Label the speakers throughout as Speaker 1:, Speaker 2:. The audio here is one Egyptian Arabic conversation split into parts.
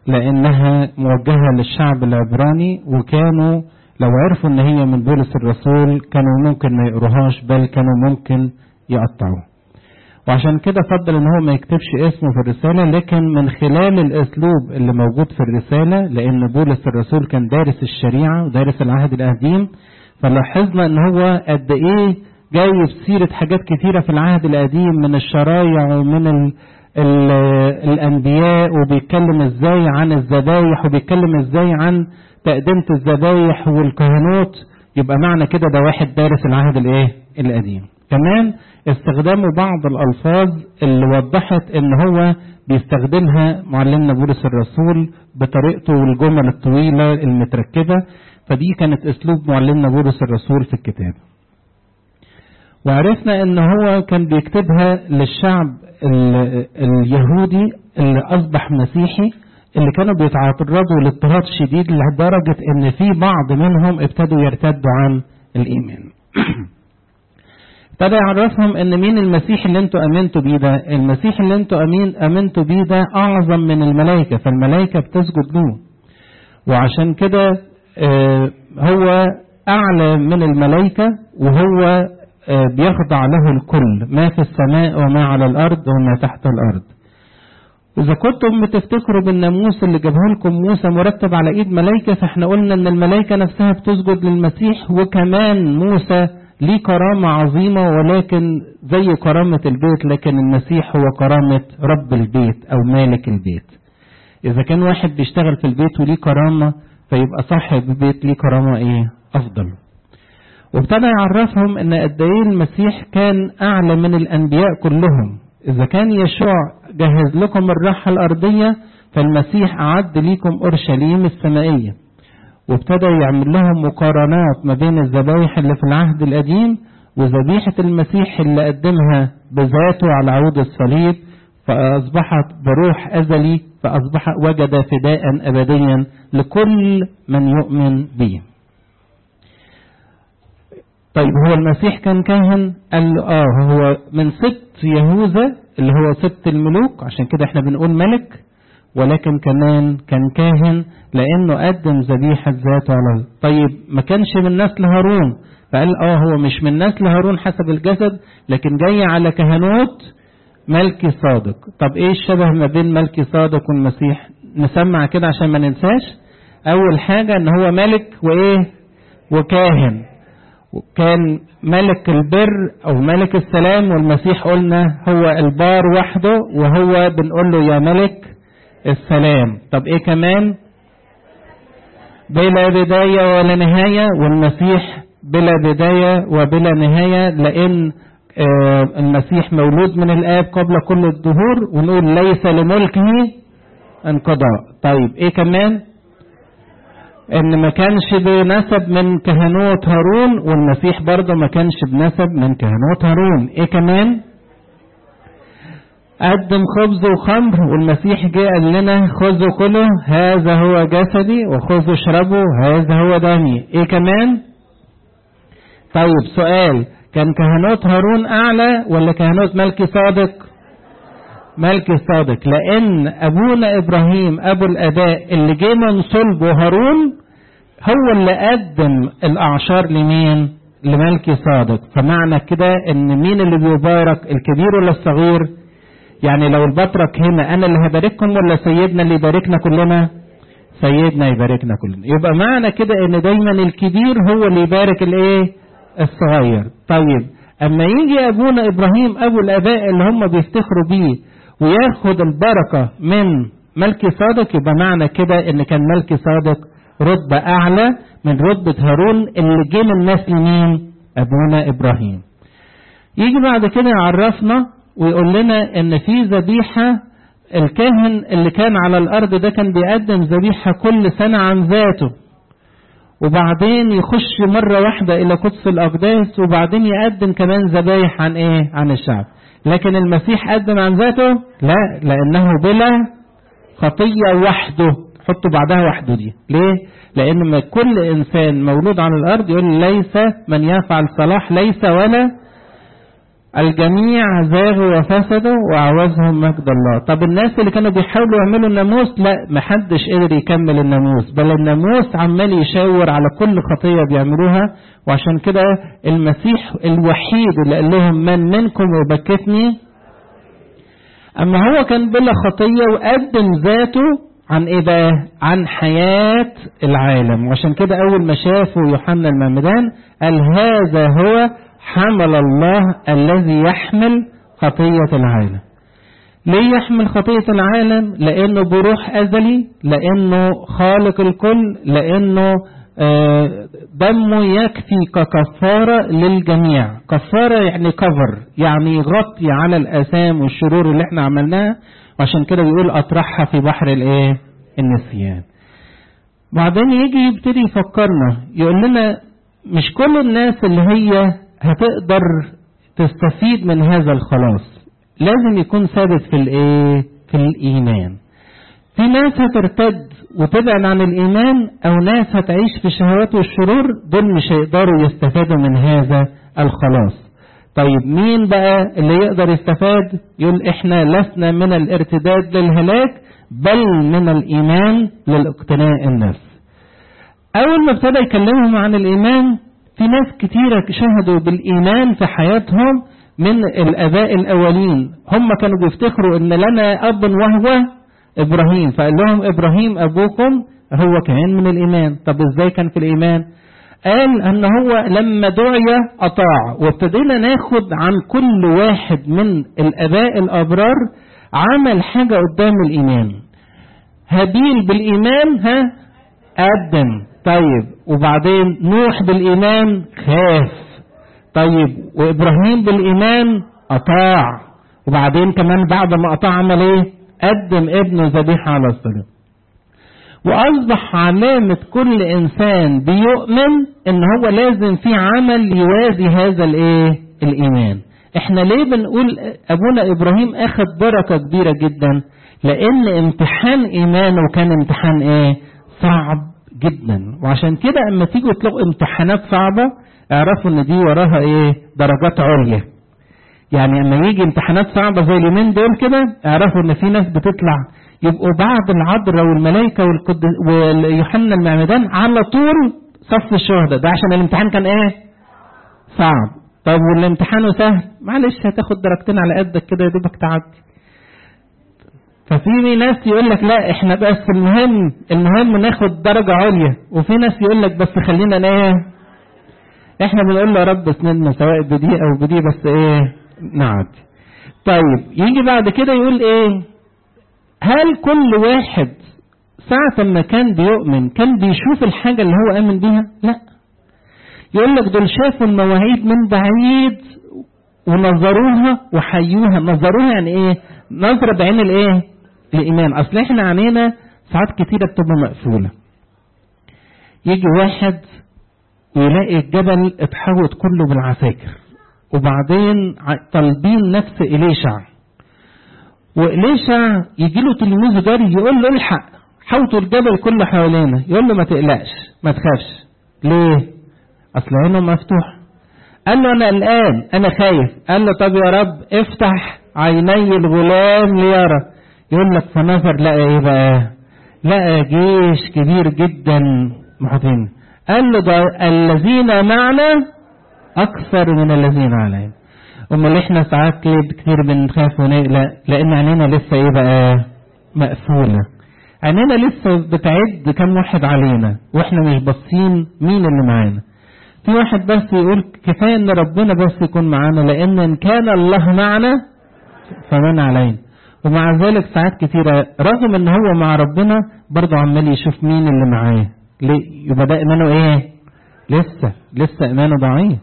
Speaker 1: لأنها موجهة للشعب العبراني وكانوا لو عرفوا إن هي من بولس الرسول كانوا ممكن ما يقروهاش بل كانوا ممكن يقطعوها وعشان كده فضل ان هو ما يكتبش اسمه في الرسالة لكن من خلال الاسلوب اللي موجود في الرسالة لان بولس الرسول كان دارس الشريعة ودارس العهد القديم فلاحظنا ان هو قد ايه جايب سيرة حاجات كتيرة في العهد القديم من الشرايع ومن ال ال الانبياء وبيتكلم ازاي عن الذبايح وبيتكلم ازاي عن تقدمة الذبايح والكهنوت يبقى معنى كده ده واحد دارس العهد الايه القديم كمان استخدامه بعض الألفاظ اللي وضحت إن هو بيستخدمها معلمنا بولس الرسول بطريقته والجمل الطويلة المتركبة فدي كانت أسلوب معلمنا بولس الرسول في الكتاب وعرفنا إن هو كان بيكتبها للشعب اليهودي اللي أصبح مسيحي اللي كانوا بيتعرضوا لاضطهاد شديد لدرجة إن في بعض منهم ابتدوا يرتدوا عن الإيمان ابتدى يعرفهم ان مين المسيح اللي انتوا امنتوا بيه ده المسيح اللي انتوا امين امنتوا بيه ده اعظم من الملائكه فالملائكه بتسجد له وعشان كده آه هو اعلى من الملائكه وهو آه بيخضع له الكل ما في السماء وما على الارض وما تحت الارض إذا كنتم بتفتكروا بالناموس اللي جابه لكم موسى مرتب على إيد ملائكة فإحنا قلنا إن الملائكة نفسها بتسجد للمسيح وكمان موسى ليه كرامة عظيمة ولكن زي كرامة البيت لكن المسيح هو كرامة رب البيت أو مالك البيت إذا كان واحد بيشتغل في البيت وليه كرامة فيبقى صاحب البيت ليه كرامة إيه أفضل وابتدى يعرفهم ان قد ايه المسيح كان اعلى من الانبياء كلهم اذا كان يشوع جهز لكم الراحه الارضيه فالمسيح اعد ليكم اورشليم السمائيه وابتدى يعمل لهم مقارنات ما بين الذبايح اللي في العهد القديم وذبيحة المسيح اللي قدمها بذاته على عود الصليب فأصبحت بروح أزلي فأصبح وجد فداء أبديا لكل من يؤمن به طيب هو المسيح كان كاهن قال له اه هو من سبط يهوذا اللي هو سبط الملوك عشان كده احنا بنقول ملك ولكن كمان كان كاهن لانه قدم ذبيحه ذاته على طيب ما كانش من نسل هارون فقال اه هو مش من نسل هارون حسب الجسد لكن جاي على كهنوت ملكي صادق طب ايه الشبه ما بين ملكي صادق والمسيح نسمع كده عشان ما ننساش اول حاجه ان هو ملك وايه وكاهن كان ملك البر او ملك السلام والمسيح قلنا هو البار وحده وهو بنقول له يا ملك السلام طب ايه كمان بلا بداية ولا نهاية والمسيح بلا بداية وبلا نهاية لأن آه المسيح مولود من الآب قبل كل الدهور ونقول ليس لملكه انقضاء طيب ايه كمان ان ما كانش بنسب من كهنوت هارون والمسيح برضه ما كانش بنسب من كهنوت هارون ايه كمان قدم خبز وخمر والمسيح جه قال لنا خذوا كله هذا هو جسدي وخذوا اشربوا هذا هو دمي ايه كمان طيب سؤال كان كهنوت هارون اعلى ولا كهنوت ملكي صادق ملكي صادق لان ابونا ابراهيم ابو الاباء اللي جه من صلبه هارون هو اللي قدم الاعشار لمين لملكي صادق فمعنى كده ان مين اللي بيبارك الكبير ولا الصغير يعني لو البطرك هنا انا اللي هبارككم ولا سيدنا اللي يباركنا كلنا سيدنا يباركنا كلنا يبقى معنى كده ان دايما الكبير هو اللي يبارك الايه الصغير طيب اما يجي ابونا ابراهيم ابو الاباء اللي هم بيفتخروا بيه وياخد البركه من ملكي صادق يبقى معنى كده ان كان ملكي صادق رتبه اعلى من رتبه هارون اللي جه من نسل مين ابونا ابراهيم يجي بعد كده يعرفنا ويقول لنا ان في ذبيحه الكاهن اللي كان على الارض ده كان بيقدم ذبيحه كل سنه عن ذاته وبعدين يخش مره واحده الى قدس الاقداس وبعدين يقدم كمان ذبايح عن ايه عن الشعب لكن المسيح قدم عن ذاته لا لانه بلا خطيه وحده حطوا بعدها وحده دي ليه لان كل انسان مولود على الارض يقول ليس من يفعل صلاح ليس ولا الجميع زاغوا وفسدوا وعوزهم مجد الله طب الناس اللي كانوا بيحاولوا يعملوا الناموس لا محدش قدر يكمل الناموس بل الناموس عمال يشاور على كل خطية بيعملوها وعشان كده المسيح الوحيد اللي قال لهم من منكم يبكتني اما هو كان بلا خطية وقدم ذاته عن ايه بقى عن حياة العالم وعشان كده اول ما شافوا يوحنا المعمدان قال هذا هو حمل الله الذي يحمل خطية العالم ليه يحمل خطية العالم لانه بروح ازلي لانه خالق الكل لانه دمه يكفي ككفارة للجميع كفارة يعني كفر يعني يغطي على الأثام والشرور اللي احنا عملناها وعشان كده بيقول أطرحها في بحر الايه النسيان بعدين يجي يبتدي يفكرنا يقول لنا مش كل الناس اللي هي هتقدر تستفيد من هذا الخلاص لازم يكون ثابت في الايه في الايمان في ناس هترتد وتبعد عن الإيمان أو ناس هتعيش في الشهوات والشرور دول مش هيقدروا يستفادوا من هذا الخلاص طيب مين بقى اللي يقدر يستفاد يقول احنا لسنا من الارتداد للهلاك بل من الإيمان للاقتناء النفس أول ما ابتدى يكلمهم عن الإيمان في ناس كتيرة شهدوا بالإيمان في حياتهم من الآباء الأولين هم كانوا بيفتخروا إن لنا أب وهو ابراهيم فقال لهم ابراهيم ابوكم هو كمان من الايمان طب ازاي كان في الايمان قال ان هو لما دعي اطاع وابتدينا ناخد عن كل واحد من الاباء الابرار عمل حاجه قدام الايمان هابيل بالايمان ها قدم طيب وبعدين نوح بالايمان خاف طيب وابراهيم بالايمان اطاع وبعدين كمان بعد ما اطاع عمل ايه قدم ابنه ذبيحة على الصليب وأصبح علامة كل إنسان بيؤمن إن هو لازم في عمل يوازي هذا الإيه؟ الإيمان. إحنا ليه بنقول أبونا إبراهيم أخذ بركة كبيرة جدا؟ لأن امتحان إيمانه كان امتحان إيه؟ صعب جدا، وعشان كده أما تيجوا تلاقوا امتحانات صعبة اعرفوا إن دي وراها إيه؟ درجات عليا. يعني اما يجي امتحانات صعبة زي اليومين دول كده اعرفوا ان في ناس بتطلع يبقوا بعد العذراء والملائكة ويوحنا المعمدان على طول صف الشهداء ده عشان الامتحان كان ايه صعب طب والامتحان سهل معلش هتاخد درجتين على قدك كده يا دوبك تعدي ففي ناس يقول لك لا احنا بس المهم المهم ناخد درجة عليا وفي ناس يقول لك بس خلينا ايه احنا بنقول له يا رب اسندنا سواء بدي او بدي بس ايه نعدي طيب يجي بعد كده يقول ايه هل كل واحد ساعة ما كان بيؤمن كان بيشوف الحاجة اللي هو آمن بيها لا يقول لك دول شافوا المواعيد من بعيد ونظروها وحيوها نظروها يعني ايه نظرة بعين الايه الايمان اصل احنا عينينا ساعات كتيرة بتبقى مقفولة يجي واحد ويلاقي الجبل اتحوط كله بالعساكر وبعدين طالبين نفس إليشع وإليشع يجي له تلميذه جري يقول له الحق حوطوا الجبل كله حوالينا يقول له ما تقلقش ما تخافش ليه أصل عينه مفتوح قال له أنا قلقان أنا خايف قال له طب يا رب افتح عيني الغلام ليرى يقول لك فنظر لقى ايه بقى لقى جيش كبير جدا محاطين قال له ده الذين معنا أكثر من الذين علينا أمال إحنا ساعات كتير بنخاف ونقلق لأن عينينا لسه إيه بقى مقفولة عينينا لسه بتعد كم واحد علينا وإحنا مش باصين مين اللي معانا في واحد بس يقول كفاية إن ربنا بس يكون معانا لأن إن كان الله معنا فمن علينا ومع ذلك ساعات كتيرة رغم إن هو مع ربنا برضه عمال يشوف مين اللي معاه ليه يبقى ده إيمانه إيه؟ لسه لسه إيمانه ضعيف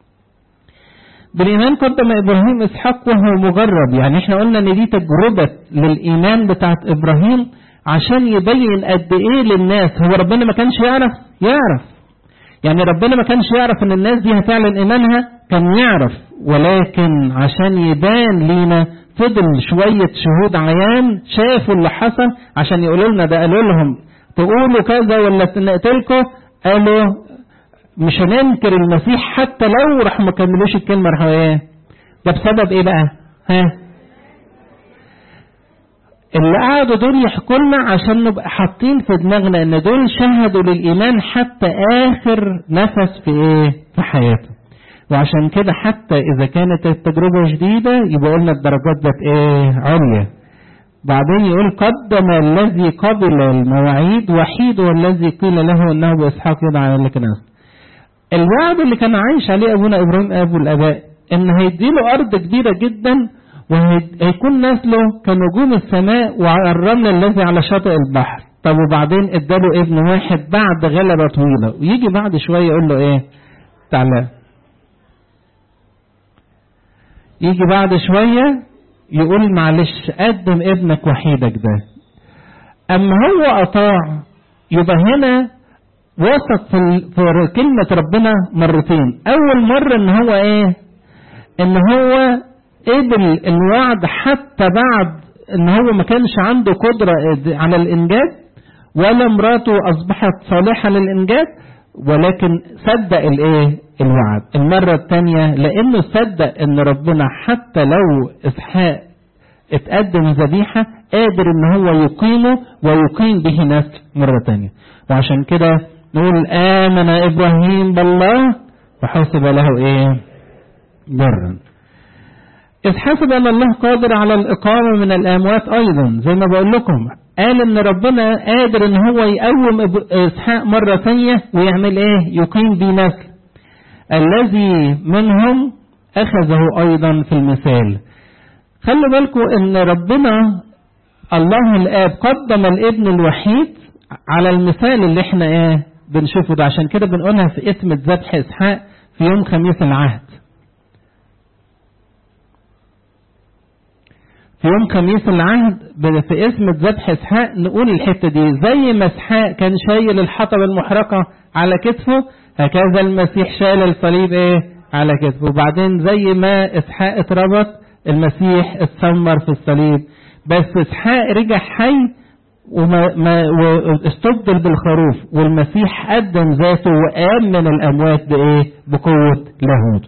Speaker 1: بالإيمان قدم إبراهيم إسحاق وهو مجرب يعني إحنا قلنا إن دي تجربة للإيمان بتاعت إبراهيم عشان يبين قد إيه للناس هو ربنا ما كانش يعرف يعرف يعني ربنا ما كانش يعرف إن الناس دي هتعلن إيمانها كان يعرف ولكن عشان يبان لينا فضل شوية شهود عيان شافوا اللي حصل عشان يقولوا لنا ده قالوا لهم تقولوا كذا ولا نقتلكم قالوا مش هننكر المسيح حتى لو راح ما كملوش الكلمه راحوا ايه ده بسبب ايه بقى ها اللي قعدوا دول يحكوا لنا عشان نبقى حاطين في دماغنا ان دول شهدوا للايمان حتى اخر نفس في ايه في حياتهم وعشان كده حتى اذا كانت التجربه شديده يبقى قلنا الدرجات بقت ايه عليا بعدين يقول قدم الذي قبل المواعيد وحيد والذي قيل له انه باسحاق يدعى لك ناس الوعد اللي كان عايش عليه ابونا ابراهيم ابو الاباء ان هيديله ارض كبيره جدا وهيكون نسله كنجوم السماء والرمل الذي على شاطئ البحر طب وبعدين اداله ابن واحد بعد غلبة طويلة ويجي بعد شوية يقول له ايه تعالى يجي بعد شوية يقول معلش قدم ابنك وحيدك ده اما هو اطاع يبقى هنا وثق في, في كلمة ربنا مرتين اول مرة ان هو ايه ان هو قبل الوعد حتى بعد ان هو ما كانش عنده قدرة على الانجاب ولا مراته اصبحت صالحة للانجاب ولكن صدق الايه الوعد المرة الثانية لانه صدق ان ربنا حتى لو اسحاق اتقدم ذبيحة قادر ان هو يقيمه ويقيم به نسل مرة ثانية وعشان كده نقول امن ابراهيم بالله وحسب له ايه برا إذ حسب أن الله قادر على الإقامة من الأموات أيضا زي ما بقول لكم قال إن ربنا قادر إن هو يقوم إسحاق مرة ثانية ويعمل إيه؟ يقيم بيه نسل الذي منهم أخذه أيضا في المثال خلوا بالكم إن ربنا الله الآب قدم الابن الوحيد على المثال اللي احنا ايه بنشوفه ده عشان كده بنقولها في اسم ذبح اسحاق في يوم خميس العهد في يوم خميس العهد في اسم ذبح اسحاق نقول الحته دي زي ما اسحاق كان شايل الحطب المحرقه على كتفه هكذا المسيح شايل الصليب ايه على كتفه وبعدين زي ما اسحاق اتربط المسيح اتسمر في الصليب بس اسحاق رجع حي وما ما واستبدل بالخروف والمسيح قدم ذاته وقام من الاموات بايه بقوه لاهوت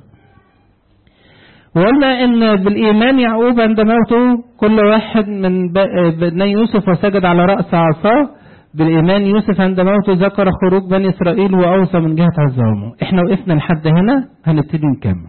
Speaker 1: وقلنا ان بالايمان يعقوب عند موته كل واحد من بني يوسف وسجد على راس عصاه بالايمان يوسف عند موته ذكر خروج بني اسرائيل واوصى من جهه عزهم احنا وقفنا لحد هنا هنبتدي نكمل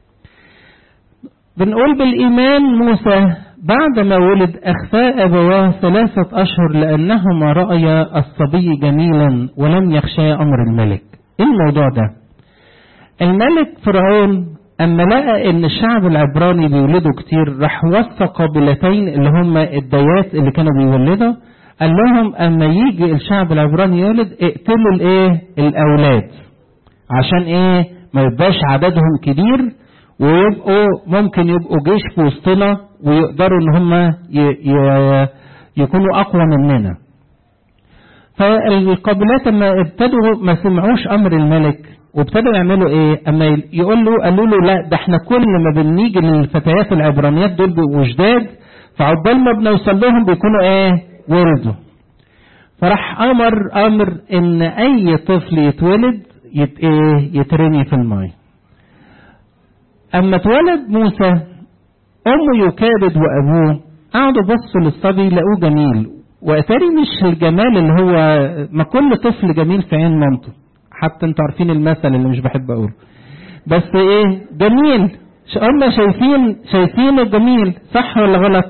Speaker 1: بنقول بالايمان موسى بعدما ولد اخفى ابواه ثلاثه اشهر لانهما رايا الصبي جميلا ولم يخشى امر الملك ايه الموضوع ده الملك فرعون اما لقى ان الشعب العبراني بيولدوا كتير راح وصى قبيلتين اللي هم الديات اللي كانوا بيولدوا قال لهم اما يجي الشعب العبراني يولد اقتلوا الايه الاولاد عشان ايه ما يبقاش عددهم كبير ويبقوا ممكن يبقوا جيش في وسطنا ويقدروا ان هم يكونوا اقوى مننا فالقبيلات لما ابتدوا ما سمعوش امر الملك وابتدوا يعملوا ايه اما يقول له قالوا له لا ده احنا كل ما بنيجي للفتيات العبرانيات دول بيبقوا جداد فعقبال ما بنوصل لهم بيكونوا ايه ولدوا فراح امر امر ان اي طفل يتولد يت ايه يترمي في الماء اما اتولد موسى امه يكابد وابوه قعدوا بصوا للصبي لقوه جميل واتاري مش الجمال اللي هو ما كل طفل جميل في عين مامته حتى انتوا عارفين المثل اللي مش بحب اقوله بس ايه جميل هم شايفين شايفينه جميل صح ولا غلط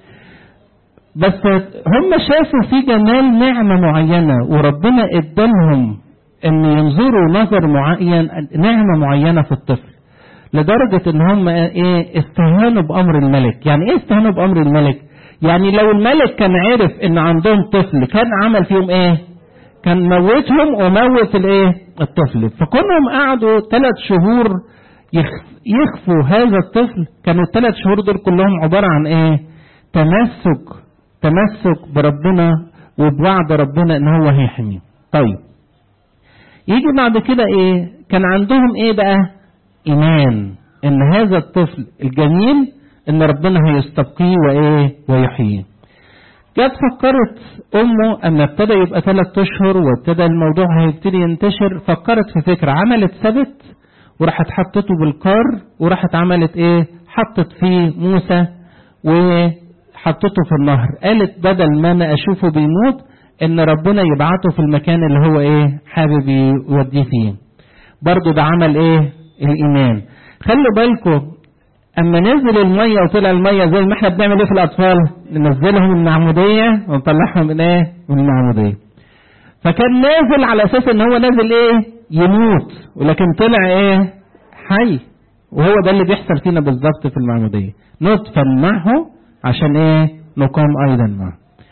Speaker 1: بس هم شافوا في جمال نعمة معينة وربنا ادالهم ان ينظروا نظر معين نعمة معينة في الطفل لدرجة ان هم ايه استهانوا بامر الملك يعني ايه استهانوا بامر الملك يعني لو الملك كان عرف ان عندهم طفل كان عمل فيهم ايه كان موتهم وموت الايه الطفل فكونهم قعدوا ثلاث شهور يخفوا هذا الطفل كانوا الثلاث شهور دول كلهم عبارة عن ايه تمسك تمسك بربنا وبوعد ربنا ان هو هيحميه طيب يجي بعد كده ايه كان عندهم ايه بقى ايمان ان هذا الطفل الجميل ان ربنا هيستبقيه وايه ويحييه جت فكرت امه اما ابتدى يبقى ثلاث اشهر وابتدى الموضوع هيبتدي ينتشر فكرت في فكره عملت سبت وراحت حطته بالكار وراحت عملت ايه حطت فيه موسى وحطته في النهر قالت بدل ما انا اشوفه بيموت ان ربنا يبعته في المكان اللي هو ايه حابب يوديه فيه برضو ده عمل ايه الايمان خلوا بالكم اما نزل الميه وطلع الميه زي ما احنا بنعمل ايه في الاطفال ننزلهم من المعموديه ونطلعهم من ايه من المعموديه فكان نازل على اساس ان هو نازل ايه يموت ولكن طلع ايه حي وهو ده اللي بيحصل فينا بالظبط في المعموديه ندفن معه عشان ايه نقام ايضا معه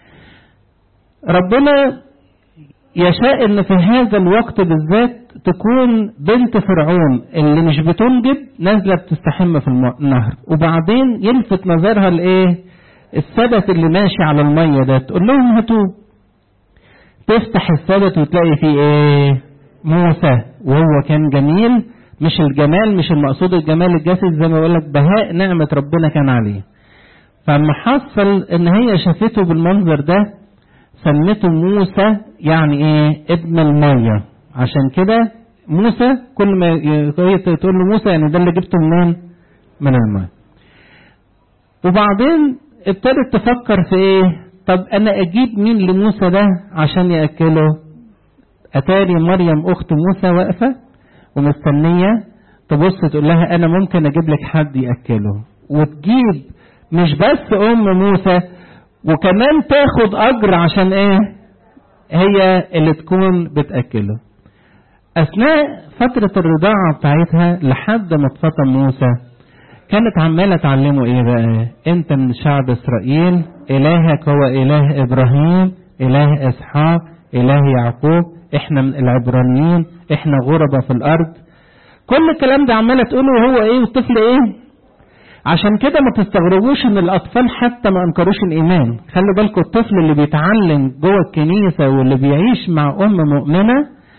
Speaker 1: ربنا يشاء ان في هذا الوقت بالذات تكون بنت فرعون اللي مش بتنجب نازله بتستحم في النهر وبعدين يلفت نظرها لايه السبت اللي ماشي على الميه ده تقول لهم هاتوه تفتح السبت وتلاقي فيه ايه موسى وهو كان جميل مش الجمال مش المقصود الجمال الجسد زي ما بقول لك بهاء نعمه ربنا كان عليه فلما حصل ان هي شافته بالمنظر ده سمته موسى يعني ايه ابن الميه عشان كده موسى كل ما هي تقول له موسى يعني ده اللي جبته منين من الماء وبعدين ابتدت تفكر في ايه طب انا اجيب مين لموسى ده عشان ياكله اتاري مريم اخت موسى واقفه ومستنيه تبص تقول لها انا ممكن اجيب لك حد ياكله وتجيب مش بس ام موسى وكمان تاخد اجر عشان ايه هي اللي تكون بتاكله اثناء فترة الرضاعة بتاعتها لحد ما اتفطم موسى كانت عمالة تعلمه ايه بقى انت من شعب اسرائيل الهك هو اله ابراهيم اله اسحاق اله يعقوب احنا من العبرانيين احنا غربة في الارض كل الكلام ده عمالة تقوله وهو ايه والطفل ايه عشان كده ما تستغربوش ان الاطفال حتى ما انكروش الايمان خلوا بالكم الطفل اللي بيتعلم جوه الكنيسة واللي بيعيش مع ام مؤمنة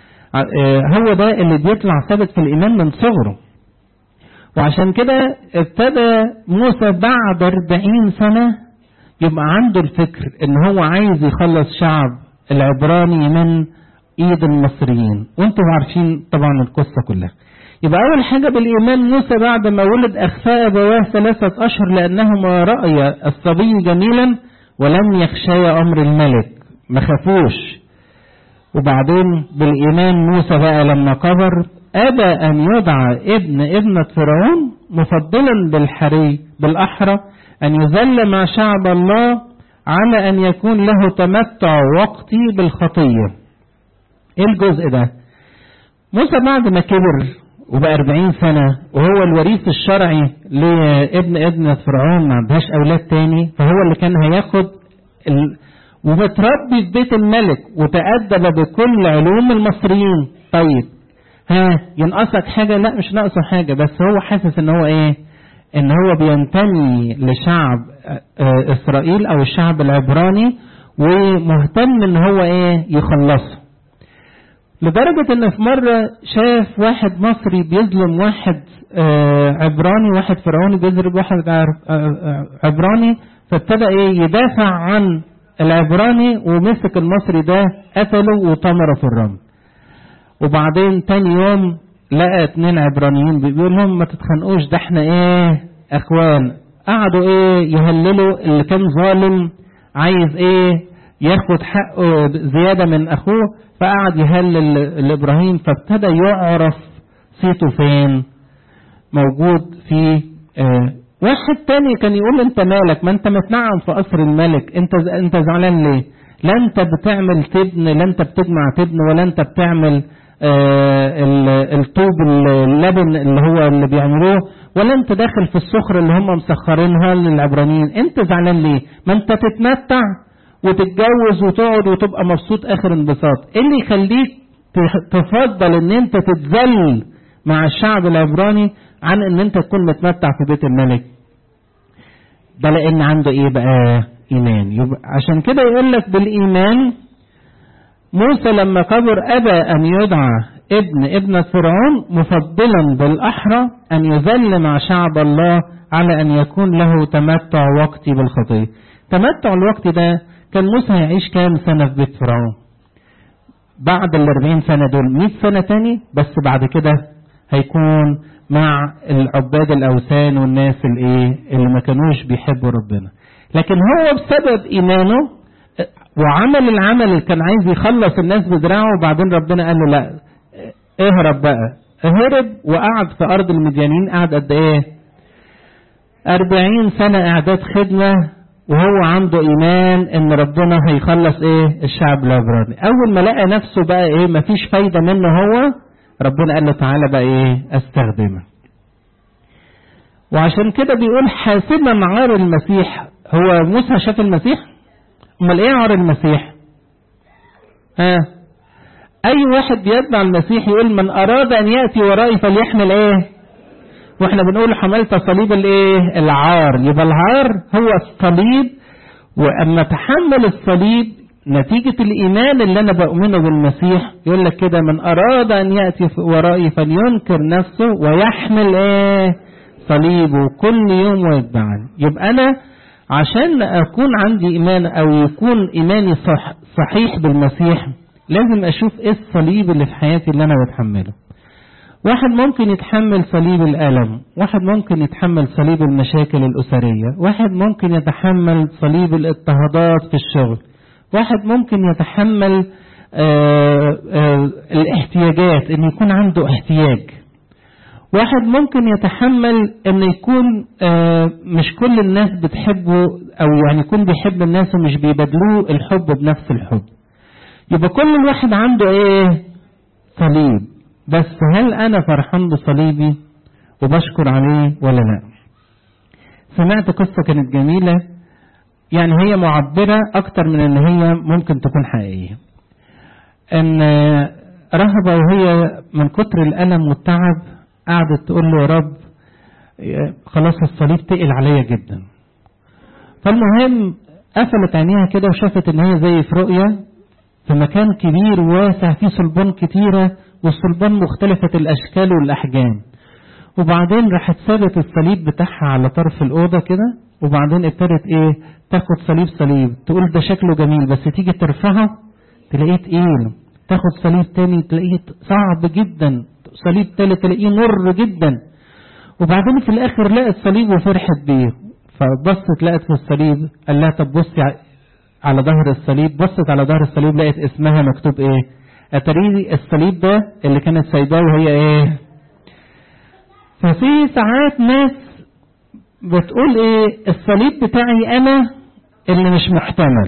Speaker 1: هو ده اللي بيطلع ثابت في الايمان من صغره وعشان كده ابتدى موسى بعد 40 سنة يبقى عنده الفكر ان هو عايز يخلص شعب العبراني من ايد المصريين وانتم عارفين طبعا القصة كلها يبقى اول حاجة بالايمان موسى بعد ما ولد اخفاء ابواه ثلاثة اشهر لانهما رأي الصبي جميلا ولم يخشيا امر الملك ما خافوش وبعدين بالايمان موسى بقى لما كبر ابى ان يدعى ابن ابنة فرعون مفضلا بالحري بالاحرى ان يذل مع شعب الله على ان يكون له تمتع وقتي بالخطية ايه الجزء ده موسى بعد ما كبر وبقى 40 سنة وهو الوريث الشرعي لابن ابنة فرعون ما عندهاش اولاد تاني فهو اللي كان هياخد ال... ومتربي في بيت الملك وتأدب بكل علوم المصريين طيب ها ينقصك حاجة لا مش ناقصه حاجة بس هو حاسس ان هو ايه ان هو بينتمي لشعب اه اسرائيل او الشعب العبراني ومهتم ان هو ايه يخلصه لدرجة ان في مرة شاف واحد مصري بيظلم واحد اه عبراني واحد فرعوني بيضرب واحد اه عبراني فابتدى ايه يدافع عن العبراني ومسك المصري ده قتله وطمره في الرمل وبعدين تاني يوم لقى اتنين عبرانيين بيقول لهم ما تتخانقوش ده احنا ايه اخوان قعدوا ايه يهللوا اللي كان ظالم عايز ايه ياخد حقه زيادة من اخوه فقعد يهلل لابراهيم فابتدى يعرف صيته فين موجود في اه واحد تاني كان يقول انت مالك ما انت متنعم في قصر الملك انت انت زعلان ليه لا انت بتعمل تبن لا انت بتجمع تبن ولا انت بتعمل آه الطوب اللبن اللي هو اللي بيعملوه ولا انت داخل في الصخر اللي هم مسخرينها للعبرانيين انت زعلان ليه ما انت تتمتع وتتجوز وتقعد وتبقى مبسوط اخر انبساط ايه اللي يخليك تفضل ان انت تتذل مع الشعب العبراني عن ان انت تكون متمتع في بيت الملك ده لان عنده ايه بقى ايمان يبقى عشان كده يقول لك بالايمان موسى لما كبر ابى ان يدعى ابن ابنة فرعون مفضلا بالاحرى ان يذل مع شعب الله على ان يكون له تمتع وقتي بالخطيه تمتع الوقت ده كان موسى هيعيش كام سنه في بيت فرعون بعد ال 40 سنه دول 100 سنه تاني بس بعد كده هيكون مع العباد الاوثان والناس الايه اللي ما كانوش بيحبوا ربنا لكن هو بسبب ايمانه وعمل العمل اللي كان عايز يخلص الناس بدراعه وبعدين ربنا قال له لا اهرب بقى هرب وقعد في ارض المديانين قعد قد ايه أربعين سنة إعداد خدمة وهو عنده إيمان إن ربنا هيخلص إيه الشعب العبراني أول ما لقى نفسه بقى إيه مفيش فايدة منه هو ربنا قال له تعالى بقى إيه أستخدمك وعشان كده بيقول حاسما عار المسيح هو موسى شاف المسيح امال ايه عار المسيح ها اي واحد بيتبع المسيح يقول من اراد ان ياتي ورائي فليحمل ايه واحنا بنقول حملت صليب الايه العار يبقى العار هو الصليب واما تحمل الصليب نتيجة الإيمان اللي أنا بؤمنه بالمسيح يقول لك كده من أراد أن يأتي ورائي فلينكر نفسه ويحمل إيه صليبه كل يوم ويتبعني يبقى أنا عشان أكون عندي إيمان أو يكون إيماني صح صحيح بالمسيح لازم أشوف إيه الصليب اللي في حياتي اللي أنا بتحمله واحد ممكن يتحمل صليب الألم واحد ممكن يتحمل صليب المشاكل الأسرية واحد ممكن يتحمل صليب الاضطهادات في الشغل واحد ممكن يتحمل آآ آآ الاحتياجات ان يكون عنده احتياج واحد ممكن يتحمل ان يكون مش كل الناس بتحبه او يعني يكون بيحب الناس ومش بيبادلوه الحب بنفس الحب يبقى كل الواحد عنده ايه صليب بس هل انا فرحان بصليبي وبشكر عليه ولا لا سمعت قصة كانت جميلة يعني هي معبرة اكتر من ان هي ممكن تكون حقيقية ان رهبة وهي من كتر الالم والتعب قعدت تقول له يا رب خلاص الصليب تقل عليا جدا فالمهم قفلت عينيها كده وشافت ان هي زي في رؤية في مكان كبير واسع فيه صلبان كتيرة والصلبان مختلفة الاشكال والاحجام وبعدين راحت سابت الصليب بتاعها على طرف الأوضة كده وبعدين ابتدت ايه تاخد صليب صليب تقول ده شكله جميل بس تيجي ترفعه تلاقيه تقيل تاخد صليب تاني تلاقيه صعب جدا صليب تالت تلاقيه مر جدا وبعدين في الاخر لقت صليب وفرحت بيه فبصت لقت في الصليب قال لها طب بصي على ظهر الصليب بصت على ظهر الصليب لقت اسمها مكتوب ايه اتريدي الصليب ده اللي كانت سايباه وهي ايه ففي ساعات ناس بتقول ايه الصليب بتاعي انا اللي مش محتمل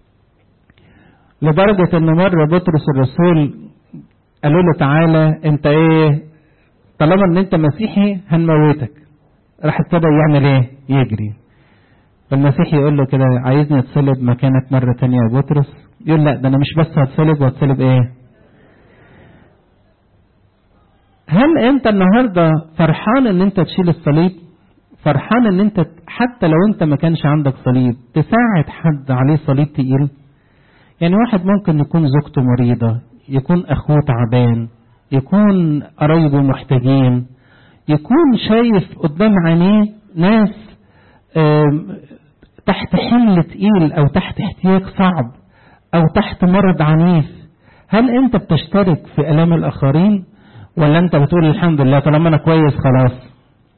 Speaker 1: لدرجة ان مرة بطرس الرسول قالوا له تعالى انت ايه طالما ان انت مسيحي هنموتك راح ابتدى يعمل ايه يجري فالمسيح يقول له كده عايزني اتصلب مكانك مرة تانية يا بطرس يقول لا ده انا مش بس هتصلب وهتصلب ايه هل انت النهاردة فرحان ان انت تشيل الصليب فرحان ان انت حتى لو انت ما كانش عندك صليب تساعد حد عليه صليب تقيل يعني واحد ممكن يكون زوجته مريضة يكون اخوه تعبان يكون قرايبه محتاجين يكون شايف قدام عينيه ناس تحت حمل تقيل او تحت احتياج صعب او تحت مرض عنيف هل انت بتشترك في الام الاخرين ولا انت بتقول الحمد لله طالما انا كويس خلاص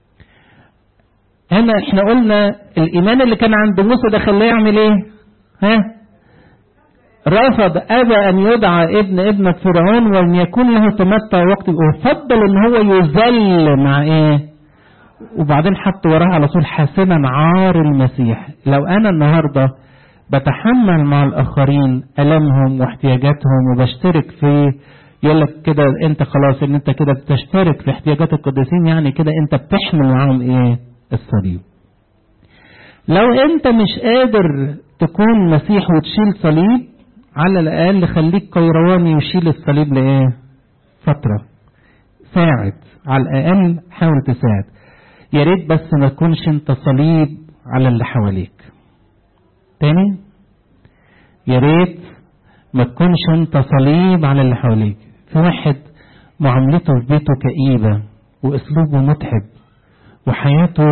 Speaker 1: هنا احنا قلنا الايمان اللي كان عند موسى ده خلاه يعمل ايه ها رفض ابى ان يدعى ابن ابنة فرعون وان يكون له تمتع وقت وفضل ان هو يذل مع ايه وبعدين حط وراها على طول حاسما عار المسيح لو انا النهارده بتحمل مع الاخرين المهم واحتياجاتهم وبشترك في يقول لك كده انت خلاص ان انت كده بتشترك في احتياجات القديسين يعني كده انت بتحمل معاهم ايه الصليب لو انت مش قادر تكون مسيح وتشيل صليب على الاقل خليك قيرواني وشيل الصليب لايه فتره ساعد على الاقل حاول تساعد يا ريت بس ما تكونش انت صليب على اللي حواليك تاني يا ريت ما تكونش انت صليب على اللي حواليك في واحد معاملته في بيته كئيبة واسلوبه متعب وحياته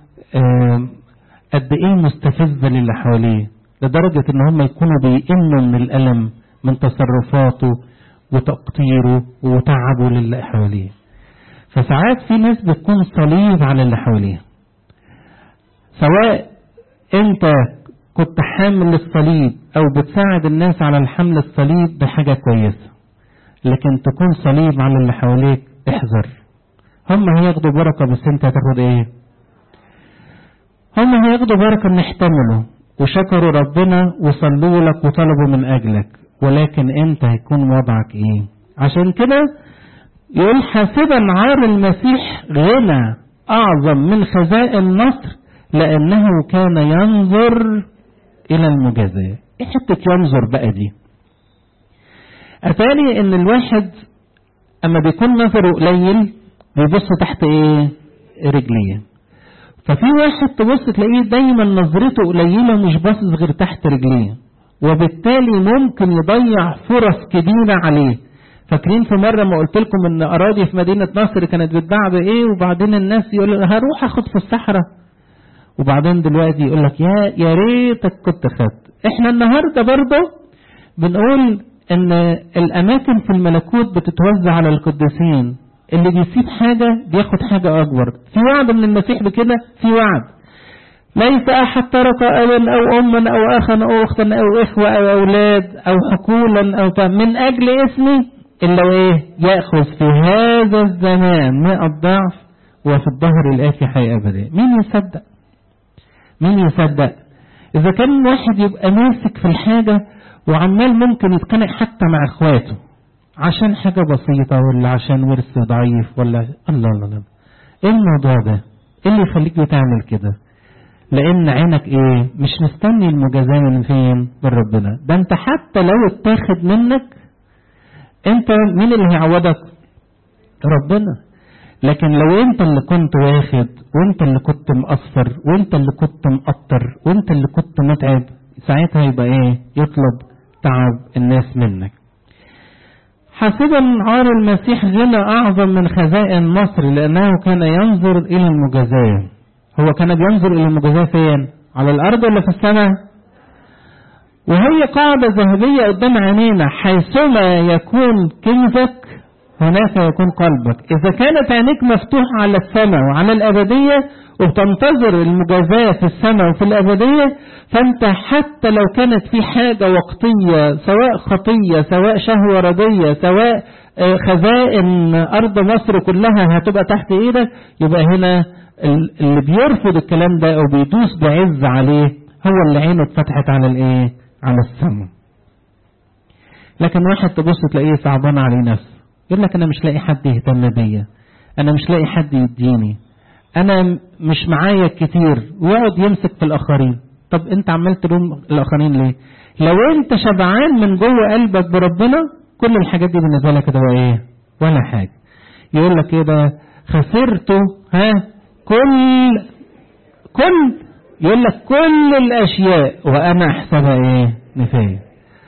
Speaker 1: قد ايه مستفزة للي حواليه لدرجة ان هم يكونوا بيئنوا من الألم من تصرفاته وتقطيره وتعبه للي حواليه فساعات في ناس بتكون صليب على اللي حواليها سواء انت كنت حامل الصليب او بتساعد الناس على الحمل الصليب بحاجة كويسة لكن تكون صليب على اللي حواليك احذر هم هياخدوا بركة بس انت هتاخد ايه هم هياخدوا بركة ان احتملوا وشكروا ربنا وصلوا لك وطلبوا من اجلك ولكن انت هيكون وضعك ايه عشان كده يقول حاسبا عار المسيح غنى اعظم من خزائن مصر لانه كان ينظر الى المجازاة ايه حتة ينظر بقى دي اتاني ان الواحد اما بيكون نظره قليل بيبص تحت ايه رجليه ففي واحد تبص تلاقيه دايما نظرته قليله مش باصص غير تحت رجليه وبالتالي ممكن يضيع فرص كبيره عليه فاكرين في مره ما قلت لكم ان اراضي في مدينه نصر كانت بتتباع بايه وبعدين الناس يقول هروح اخد في الصحراء وبعدين دلوقتي يقول لك يا يا ريتك كنت خدت احنا النهارده برضه بنقول ان الاماكن في الملكوت بتتوزع على القديسين اللي بيسيب حاجة بياخد حاجة أكبر في وعد من المسيح بكده في وعد ليس أحد ترك أبا أو أما أو أخا أو أختا أو إخوة أو أولاد أو حقولا أو من أجل اسمي إلا إيه يأخذ في هذا الزمان مئة ضعف وفي الظهر الآتي حي أبدا مين يصدق مين يصدق إذا كان واحد يبقى ماسك في الحاجة وعمال ممكن يتخانق حتى مع إخواته عشان حاجة بسيطة ولا عشان ورث ضعيف ولا الله الله الله ايه الموضوع ده ايه اللي يخليك بتعمل كده لان عينك ايه مش مستني المجازاة من فين من ربنا ده انت حتى لو اتاخد منك انت مين اللي هيعوضك ربنا لكن لو انت اللي كنت واخد وانت اللي كنت مقصر وانت اللي كنت مقطر وانت اللي كنت متعب ساعتها يبقى ايه يطلب تعب الناس منك حاسبا عار المسيح غنى أعظم من خزائن مصر لأنه كان ينظر إلى المجازاة هو كان بينظر إلى المجازاة فين؟ على الأرض ولا في السماء؟ وهي قاعدة ذهبية قدام عينينا حيثما يكون كنزك هناك يكون قلبك إذا كانت عينيك مفتوحة على السماء وعلى الأبدية وبتنتظر المجازاة في السماء وفي الأبدية فأنت حتى لو كانت في حاجة وقتية سواء خطية سواء شهوة ردية سواء خزائن أرض مصر كلها هتبقى تحت إيدك يبقى هنا اللي بيرفض الكلام ده أو بيدوس بعز عليه هو اللي عينه اتفتحت على الإيه؟ على السماء. لكن واحد تبص تلاقيه صعبان عليه نفسه يقول لك أنا مش لاقي حد يهتم بيا أنا مش لاقي حد يديني انا مش معايا كتير ويقعد يمسك في الاخرين طب انت عمال تلوم الاخرين ليه لو انت شبعان من جوه قلبك بربنا كل الحاجات دي بالنسبه لك ده ايه ولا حاجه يقول لك كده خسرته ها كل كل يقول لك كل الاشياء وانا احسبها ايه نفايه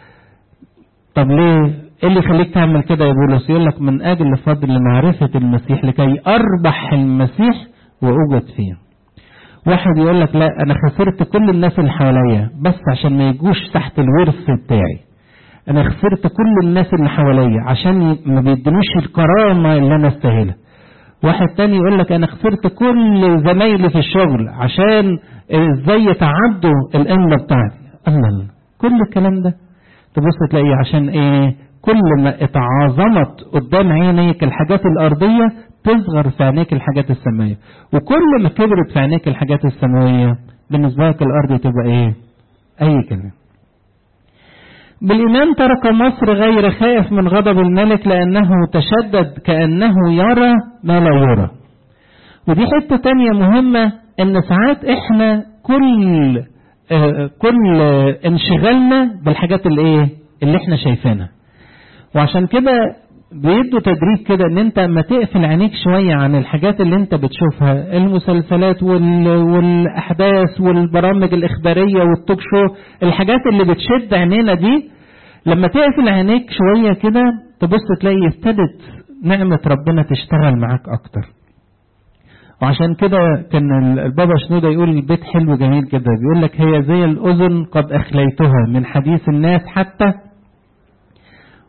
Speaker 1: طب ليه ايه اللي يخليك تعمل كده يا بولس يقول لك من اجل فضل معرفه المسيح لكي اربح المسيح وأوجد فيه واحد يقول لك لا أنا خسرت كل الناس اللي حواليا بس عشان ما يجوش تحت الورث بتاعي أنا خسرت كل الناس اللي حواليا عشان ما بيدنوش الكرامة اللي أنا استاهلها واحد تاني يقول لك أنا خسرت كل زمايلي في الشغل عشان إزاي يتعدوا القمة بتاعتي الله كل الكلام ده تبص تلاقيه عشان إيه كل ما اتعاظمت قدام عينيك الحاجات الأرضية تصغر في عينيك الحاجات السماوية وكل ما كبرت في عينيك الحاجات السماوية بالنسبة لك الأرض تبقى إيه؟ أي كلام. بالإيمان ترك مصر غير خائف من غضب الملك لأنه تشدد كأنه يرى ما لا يرى. ودي حتة تانية مهمة إن ساعات إحنا كل آه كل آه انشغالنا بالحاجات اللي إيه؟ اللي إحنا شايفينها. وعشان كده بيدوا تدريب كده ان انت اما تقفل عينيك شوية عن الحاجات اللي انت بتشوفها المسلسلات وال... والاحداث والبرامج الاخبارية والتوك شو الحاجات اللي بتشد عينينا دي لما تقفل عينيك شوية كده تبص تلاقي ابتدت نعمة ربنا تشتغل معاك اكتر وعشان كده كان البابا شنودة يقول البيت حلو جميل كده بيقول لك هي زي الأذن قد أخليتها من حديث الناس حتى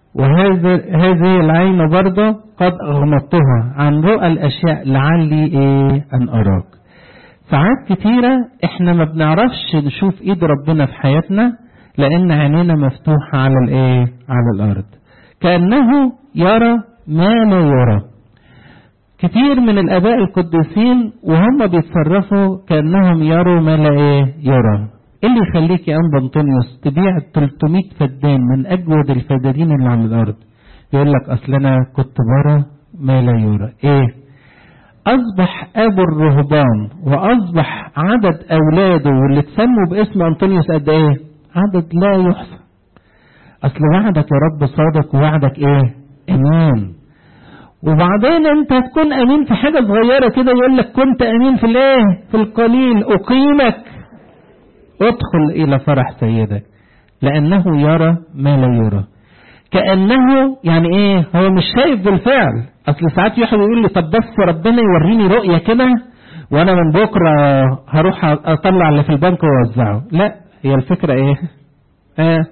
Speaker 1: وهذا هذه العين برضه قد أغمضتها عن رؤى الأشياء لعلي إيه أن أراك ساعات كتيرة إحنا ما بنعرفش نشوف إيد ربنا في حياتنا لأن عينينا مفتوحة على الإيه على الأرض كأنه يرى ما لا يرى كتير من الآباء القديسين وهم بيتصرفوا كأنهم يروا ما لا إيه يرى إيه اللي يخليك يا أنبا أنطونيوس تبيع 300 فدان من أجود الفدادين اللي على الأرض يقول لك أصل أنا كنت برى ما لا يرى إيه أصبح أبو الرهبان وأصبح عدد أولاده واللي تسموا باسم أنطونيوس قد إيه عدد لا يحصى أصل وعدك يا رب صادق ووعدك إيه أمين وبعدين انت هتكون امين في حاجة صغيرة كده يقول لك كنت امين في الايه في القليل اقيمك ادخل الى فرح سيدك لانه يرى ما لا يرى كانه يعني ايه هو مش شايف بالفعل اصل ساعات واحد يقول لي طب بس ربنا يوريني رؤيه كده وانا من بكره هروح اطلع اللي في البنك واوزعه لا هي الفكره ايه آه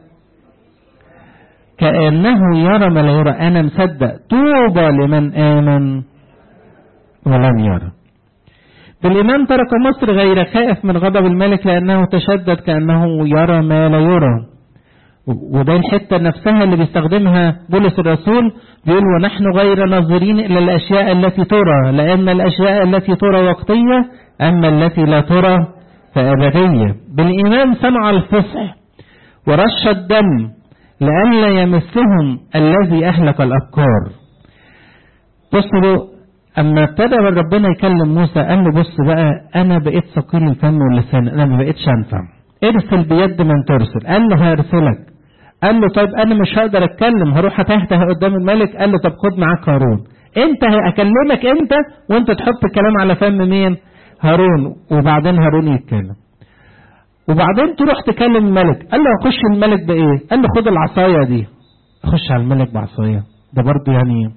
Speaker 1: كأنه يرى ما لا يرى أنا مصدق طوبى لمن آمن ولم يرى بالإيمان ترك مصر غير خائف من غضب الملك لأنه تشدد كأنه يرى ما لا يرى وده الحتة نفسها اللي بيستخدمها بولس الرسول بيقول ونحن غير ناظرين إلى الأشياء التي ترى لأن الأشياء التي ترى وقتية أما التي لا ترى فأبدية بالإيمان سمع الفصح ورش الدم لئلا يمسهم الذي أهلك الأبكار بصوا أما ابتدى ربنا يكلم موسى قال له بص بقى أنا بقيت ثقيل الفم واللسان أنا ما بقيتش أنفع ارسل بيد من ترسل قال له هرسلك قال له طيب أنا مش هقدر أتكلم هروح أتهته قدام الملك قال له طب خد معاك هارون أنت هكلمك أنت وأنت تحط الكلام على فم مين هارون وبعدين هارون يتكلم وبعدين تروح تكلم الملك قال له اخش الملك بايه قال له خد العصايه دي اخش على الملك بعصايه ده برضه يعني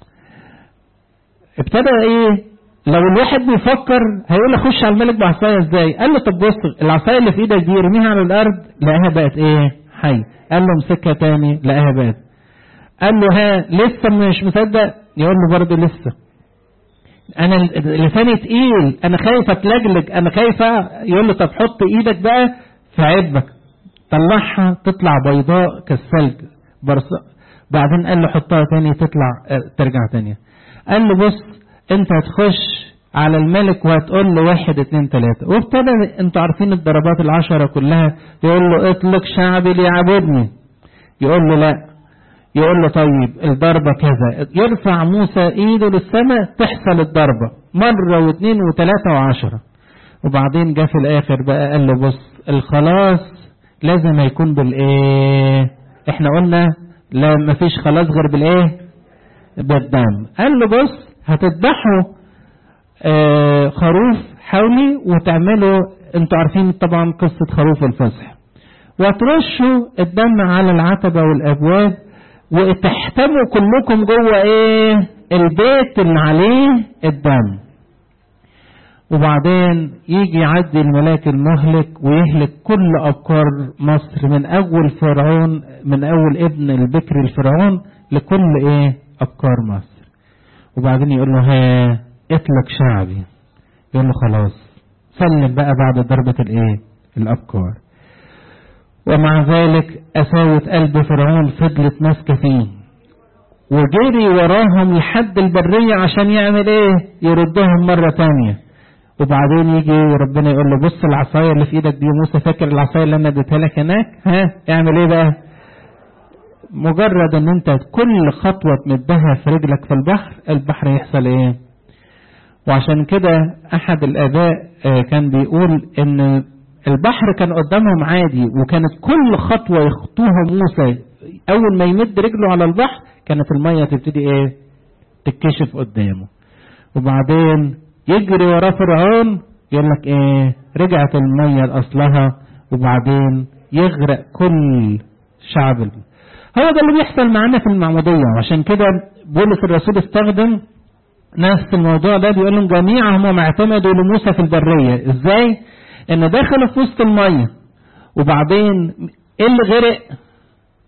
Speaker 1: ابتدى ايه لو الواحد بيفكر هيقول اخش على الملك بعصايه ازاي قال له طب بص العصايه اللي في ايدك دي ارميها على الارض لقاها بقت ايه حي قال له امسكها تاني لقاها بقت قال له ها لسه مش مصدق يقول له برضه لسه انا لساني تقيل انا خايف اتلجلج انا خايف يقول له طب حط ايدك بقى في عبك طلعها تطلع بيضاء كالثلج برصاء بعدين قال له حطها تاني تطلع ترجع تانية قال له بص انت هتخش على الملك وهتقول له واحد اتنين تلاتة وابتدى انتوا عارفين الضربات العشرة كلها يقول له اطلق شعبي ليعبدني يقول له لا يقول له طيب الضربة كذا يرفع موسى ايده للسماء تحصل الضربة مرة واثنين وثلاثة وعشرة وبعدين جه في الاخر بقى قال له بص الخلاص لازم يكون بالايه احنا قلنا لا مفيش خلاص غير بالايه بالدم قال له بص هتذبحوا آه خروف حولي وتعملوا انتوا عارفين طبعا قصة خروف الفصح وترشوا الدم على العتبة والابواب وتحتموا كلكم جوه ايه البيت اللي عليه الدم وبعدين يجي يعدي الملاك المهلك ويهلك كل ابكار مصر من اول فرعون من اول ابن البكر الفرعون لكل ايه ابكار مصر وبعدين يقول له ها اطلق شعبي يقول له خلاص سلم بقى بعد ضربة الايه الابكار ومع ذلك قساوة قلب فرعون فضلت ماسكة فيه وجري وراهم لحد البرية عشان يعمل ايه يردهم مرة تانية وبعدين يجي ربنا يقول له بص العصاية اللي في ايدك دي موسى فاكر العصاية اللي انا اديتها لك هناك ها اعمل ايه بقى مجرد ان انت كل خطوة تمدها في رجلك في البحر البحر يحصل ايه وعشان كده احد الاباء كان بيقول ان البحر كان قدامهم عادي وكانت كل خطوة يخطوها موسى أول ما يمد رجله على البحر كانت المية تبتدي إيه تتكشف قدامه وبعدين يجري وراه فرعون يقول لك إيه رجعت المية لأصلها وبعدين يغرق كل شعب هو ده اللي بيحصل معانا في المعمودية وعشان كده بولس الرسول استخدم نفس الموضوع ده بيقول لهم جميعهم اعتمدوا لموسى في البرية ازاي ان دخلوا في وسط المية وبعدين ايه اللي غرق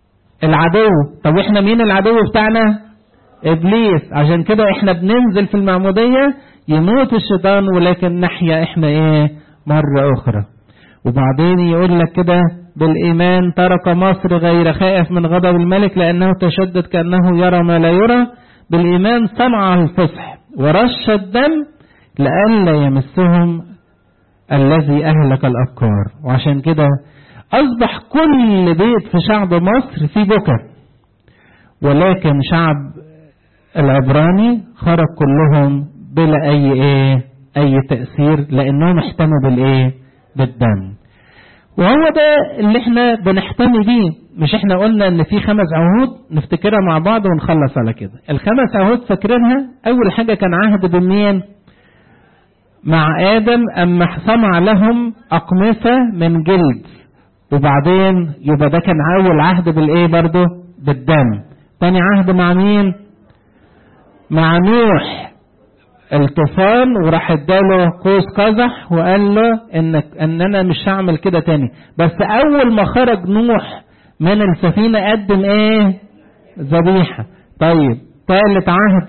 Speaker 1: العدو طب احنا مين العدو بتاعنا ابليس عشان كده احنا بننزل في المعمودية يموت الشيطان ولكن نحيا احنا ايه مرة اخرى وبعدين يقول لك كده بالايمان ترك مصر غير خائف من غضب الملك لانه تشدد كانه يرى ما لا يرى بالايمان صنع الفصح ورش الدم لئلا يمسهم الذي اهلك الافكار وعشان كده اصبح كل بيت في شعب مصر في بكى ولكن شعب العبراني خرج كلهم بلا اي ايه اي تاثير لانهم احتموا بالايه بالدم وهو ده اللي احنا بنحتمي بيه مش احنا قلنا ان في خمس عهود نفتكرها مع بعض ونخلص على كده الخمس عهود فاكرينها اول حاجه كان عهد بمين مع ادم اما صنع لهم اقمصه من جلد وبعدين يبقى ده كان اول عهد بالايه برضه بالدم تاني عهد مع مين مع نوح الطوفان وراح اداله قوس قزح وقال له انك ان انا مش هعمل كده تاني بس اول ما خرج نوح من السفينه قدم ايه ذبيحه طيب ثالث عهد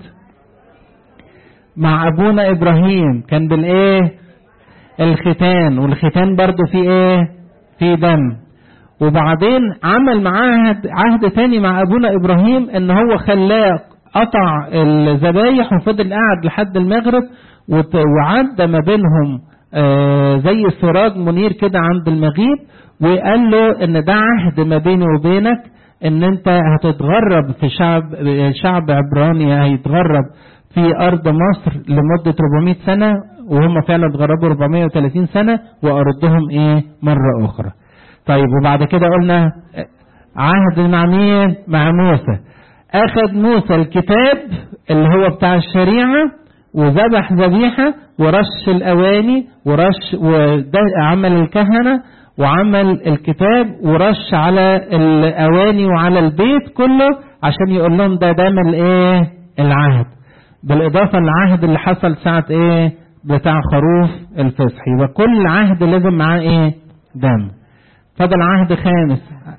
Speaker 1: مع ابونا ابراهيم كان بالايه الختان والختان برضو فيه ايه فيه دم وبعدين عمل معاه عهد, عهد تاني مع ابونا ابراهيم ان هو خلاه قطع الذبايح وفضل قاعد لحد المغرب وعدى ما بينهم آه زي سراج منير كده عند المغيب وقال له ان ده عهد ما بيني وبينك ان انت هتتغرب في شعب شعب عبراني هيتغرب في ارض مصر لمده 400 سنه وهم فعلا اتغربوا 430 سنه واردهم ايه مره اخرى. طيب وبعد كده قلنا عهد مع مين؟ مع موسى. اخذ موسى الكتاب اللي هو بتاع الشريعه وذبح ذبيحه ورش الاواني ورش وعمل الكهنه وعمل الكتاب ورش على الاواني وعلى البيت كله عشان يقول لهم ده دم الايه؟ العهد. بالاضافه للعهد اللي حصل ساعه ايه؟ بتاع خروف الفصح يبقى كل عهد لازم معاه ايه؟ دم. فضل عهد خامس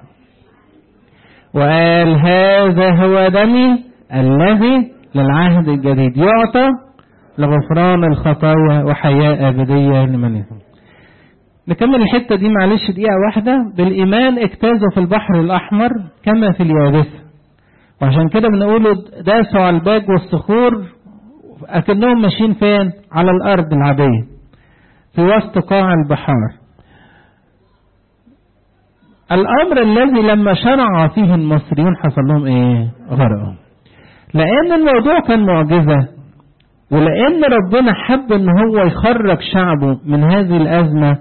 Speaker 1: وقال هذا هو دمي الذي للعهد الجديد يعطى لغفران الخطايا وحياة أبدية لمن يفهم نكمل الحتة دي معلش دقيقة واحدة بالإيمان اجتازوا في البحر الأحمر كما في اليابسة وعشان كده بنقوله داسوا على الباج والصخور أكنهم ماشيين فين على الأرض العادية في وسط قاع البحار الامر الذي لما شرع فيه المصريون حصل لهم ايه غرقوا لان الموضوع كان معجزه ولان ربنا حب ان هو يخرج شعبه من هذه الازمه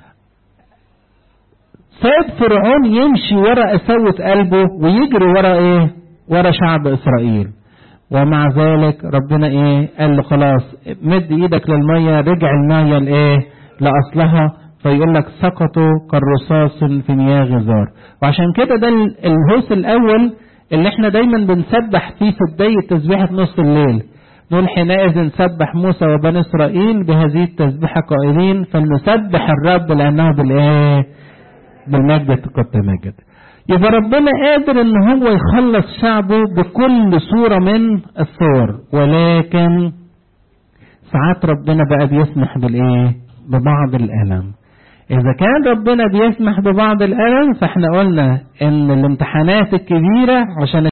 Speaker 1: ساب فرعون يمشي ورا قساوة قلبه ويجري ورا ايه ورا شعب اسرائيل ومع ذلك ربنا ايه قال له خلاص مد ايدك للميه رجع الميه لايه لاصلها فيقول لك سقطوا كالرصاص في مياه غزار وعشان كده ده الهوس الاول اللي احنا دايما بنسبح فيه في بداية تسبيحة نص الليل نقول حينئذ سبح موسى وبني اسرائيل بهذه التسبيحة قائلين فلنسبح الرب لانه بالايه بالمجد قد تمجد يبقى ربنا قادر ان هو يخلص شعبه بكل صورة من الصور ولكن ساعات ربنا بقى بيسمح بالايه ببعض الالم إذا كان ربنا بيسمح ببعض الألم فإحنا قلنا إن الامتحانات الكبيرة عشان